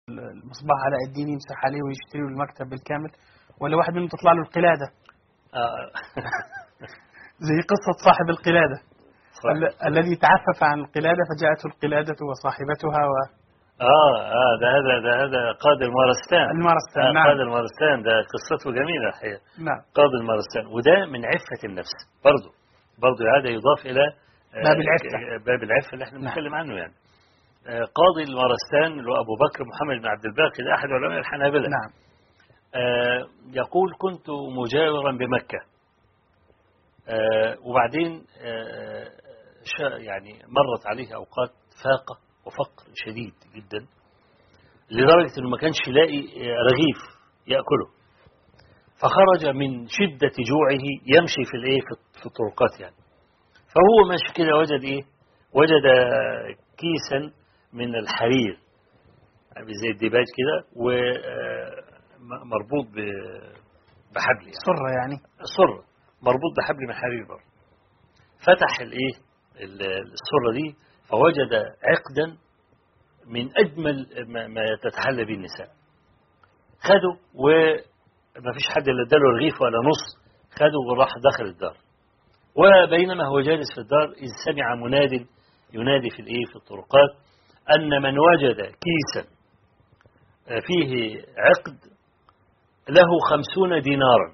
المصباح علاء الدين يمسح عليه ويشتري له المكتب بالكامل ولا واحد منهم تطلع له القلادة آه. زي قصة صاحب القلادة صح. ال- الذي تعفف عن القلادة فجاءته القلادة وصاحبتها اه اه ده هذا ده هذا قائد المارستان والمارستان آه نعم قائد المارستان ده قصته جميلة الحقيقة نعم قائد المارستان وده من عفة النفس برضه برضه هذا يضاف إلى آه، باب العفة. ك- باب العفة اللي احنا نعم. بنتكلم عنه يعني آه، قاضي المارستان اللي هو أبو بكر محمد بن عبد الباقي ده أحد علماء الحنابلة نعم آه، يقول كنت مجاورا بمكة آه، وبعدين آه، شا- يعني مرت عليه أوقات فاقة وفقر شديد جدا لدرجة أنه ما كانش يلاقي آه، رغيف يأكله فخرج من شدة جوعه يمشي في الايه في- في الطرقات يعني فهو ماشي كده وجد ايه وجد كيسا من الحرير يعني زي الديباج كده ومربوط بحبل يعني سرة يعني السرة مربوط بحبل من حرير برضه فتح الايه ال- السرة دي فوجد عقدا من اجمل ما- ما تتحلى به النساء خده وما فيش حد اللي اداله رغيف ولا نص خده وراح دخل الدار وبينما هو جالس في الدار إذ سمع مناد ينادي في الايه في الطرقات أن من وجد كيسا فيه عقد له خمسون دينارا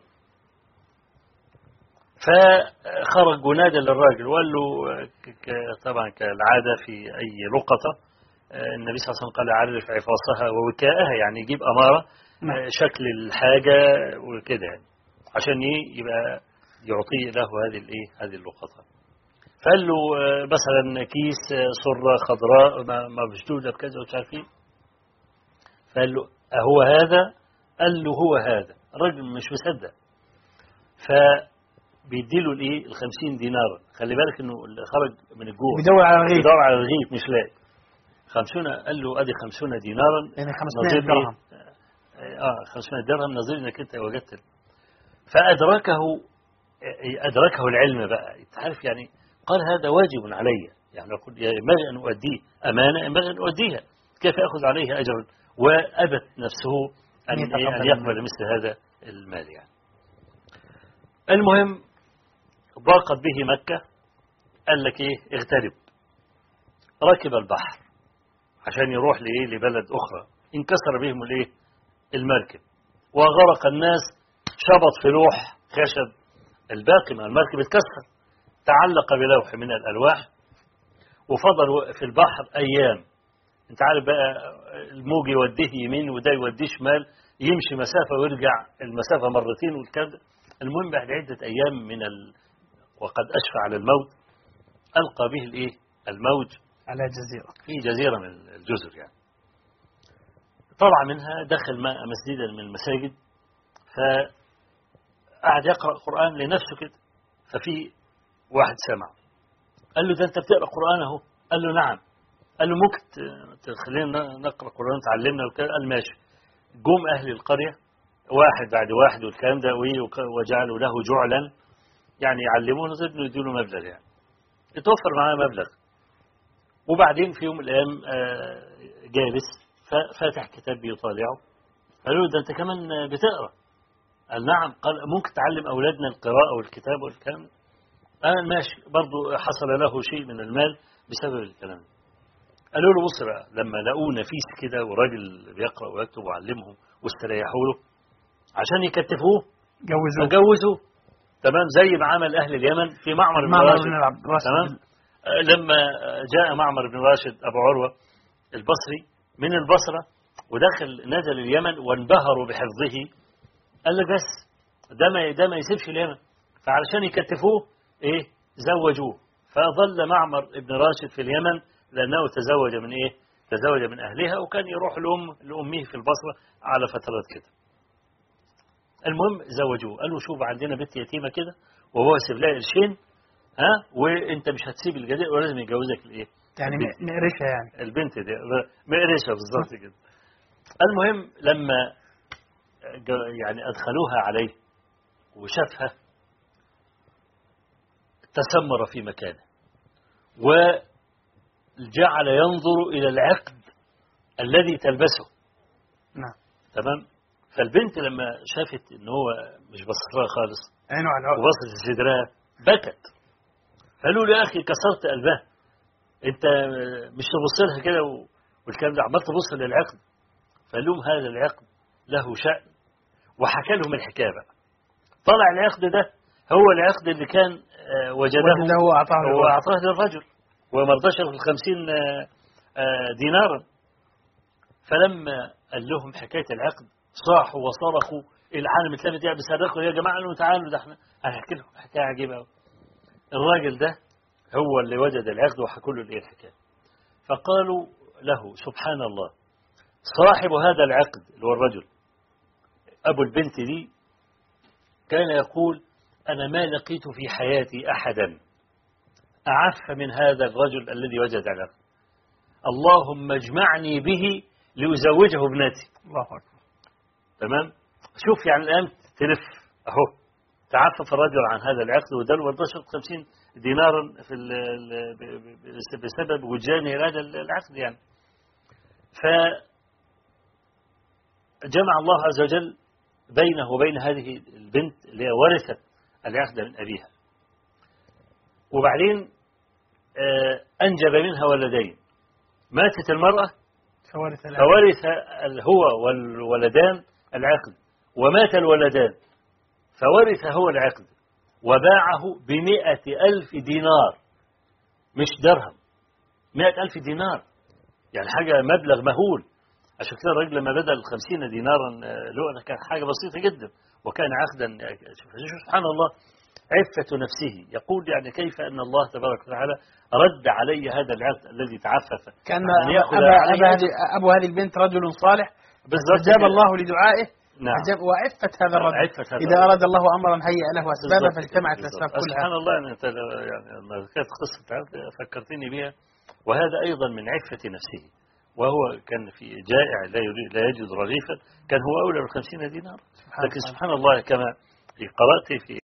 فخرج ونادى للراجل وقال له ك- ك- طبعا كالعادة في أي لقطة آه، النبي صلى الله عليه وسلم قال عرف عفاصها ووكاءها يعني يجيب أمارة نعم. آه، شكل الحاجة وكده يعني عشان ي- يبقى يعطي له هذه الايه هذه اللقطة فقال له آه، مثلا كيس آه، سرة خضراء م- مبشدودة بكذا ومش عارف ايه فقال له أهو هذا قال له هو هذا الراجل مش مصدق فبيديله الايه ال 50 دينارا خلي بالك انه اللي خرج من الجوع بيدور على رغيف بيدور على الرغيف مش لاقي 50 قال له ادي 50 دينارا يعني 500 نظير إيه؟ درهم اه 500 درهم نظير انك انت وجدت فادركه ادركه العلم بقى انت عارف يعني قال هذا واجب علي يعني يقول ينبغي ان اؤديه امانه ينبغي ان اؤديها كيف اخذ عليه اجرا وابت نفسه ان أن يتقبل ان يقبل مثل هذا المال يعني المهم ضاقت به مكه قال لك ايه اغترب ركب البحر عشان يروح لايه لبلد اخرى انكسر بهم الايه المركب وغرق الناس شبط في لوح خشب الباقي من المركب اتكسر تعلق بلوح من الالواح وفضل في البحر ايام انت عارف بقى الموج يوديه يمين وده يوديه شمال يمشي مسافه ويرجع المسافه مرتين والكلام ده المهم بعد عده ايام من ال... وقد اشفى على الموت القى به الايه الموج على جزيرة في جزيرة من الجزر يعني طلع منها دخل ماء مسجدا من المساجد فقعد يقرأ قرآن لنفسه كده ففي واحد سمع قال له ده أنت بتقرأ قرآن أهو قال له نعم قال له ممكن ت- تخلينا نقرأ قرآن تعلمنا وكده قال ماشي جم أهل القرية واحد بعد واحد والكلام ده وإيه وك- وجعلوا له جعلا يعني يعلمونه ظنوا يدوا له مبلغ يعني يتوفر معاه مبلغ وبعدين في يوم من الأيام آه، جالس ففاتح كتاب بيطالعه قالوا له ده أنت كمان بتقرأ قال نعم قال ممكن تعلم أولادنا القراءة والكتاب والكلام ده؟ قال ماشي برضه حصل له شيء من المال بسبب الكلام ده قالوا له بص بقى لما لقوه نفيس كده وراجل بيقرأ ويكتب وعلمهم واستريحوا له عشان يكتفوه جوزوه فجوزوا تمام زي ما عمل أهل اليمن في معمر بن معمر راشد بن العبد راشد تمام آه، لما جاء معمر بن راشد أبو عروة البصري من البصرة ودخل نزل اليمن وانبهروا بحفظه قال لك بس ده ما ده ما يسيبش اليمن فعلشان يكتفوه ايه زوجوه فظل معمر بن راشد في اليمن لأنه تزوج من ايه تزوج من أهلها وكان يروح لأم لأمه في البصرة على فترات كده المهم زوجوه قالوا شوف عندنا بنت يتيمة كده وهو سيب لها قرشين ها وانت مش هتسيب الجزائر ولازم يجوزك الايه يعني البنت. م- مقرشة يعني البنت دي مقرشة بالظبط كده المهم لما ج- يعني أدخلوها عليه وشافها تسمر في مكانه وجعل ينظر إلى العقد الذي تلبسه نعم تمام فالبنت لما شافت ان هو مش باصص لها خالص عينه على العقد وبصت لصدرها بكت قالوا له يا اخي كسرت قلبها انت مش تبص لها كده و- والكلام ده عمال تبص للعقد فقال لهم هذا العقد له شأن وحكى لهم الحكايه بقى طلع العقد ده هو العقد اللي كان آه، وجده وجده وأعطاه هو للرجل. أعطاه للرجل وما رضاش ياخد 50 آه، آه، دينارا فلما قال لهم حكايه العقد صاحوا وصرخوا العالم اتلمت يعني بيصرخوا يا جماعه قالوا تعالوا ده احنا هنحكي لكم حكايه عجيبه قوي الراجل ده هو اللي وجد العقد وحكوا له الايه الحكايه فقالوا له سبحان الله صاحب هذا العقد اللي هو الرجل ابو البنت دي كان يقول انا ما لقيت في حياتي احدا اعف من هذا الرجل الذي وجد العقد اللهم اجمعني به لأزوجه ابنتي الله أكبر تمام شوف يعني الآن تلف أهو تعفف الرجل عن هذا العقد ودل وردشت 50 دينارا في ال ال ب- ب- بسبب وجدانه هذا العقد يعني فجمع الله عز وجل بينه وبين هذه البنت اللي هي ورثت العقد من أبيها وبعدين آه، أنجب منها ولدين ماتت المرأة فورث الأب. فورث ال- هو والولدان العقد ومات الولدان فورث هو العقد وباعه بمئة ألف دينار مش درهم مئة ألف دينار يعني حاجة مبلغ مهول عشان كده الراجل لما بدل خمسين دينارا آه، لؤلؤة كان حاجة بسيطة جدا وكان عقدا آه، شوف سبحان الله عفة نفسه يقول يعني كيف أن الله تبارك وتعالى رد علي هذا العقد الذي تعفف كان أن أبا, يأخذ أبا, عليه أبا هذه أبو هذه البنت رجل صالح بالضبط أجاب كده. الله لدعائه نعم أجاب وعفة هذا الرجل عفة هذا إذا الرجل. أراد الله أمرا هيئ له أسبابا بالضبط فاجتمعت كده، الأسباب بالضبط. كلها سبحان الله يعني أنت لو- يعني لما كانت قصة عبد فكرتني بها وهذا أيضا من عفة نفسه وهو كان في جائع لا يريد لا يجد رغيفا كان هو أولى بالخمسين دينار سبحان لكن الله. سبحان الله كما قرأت في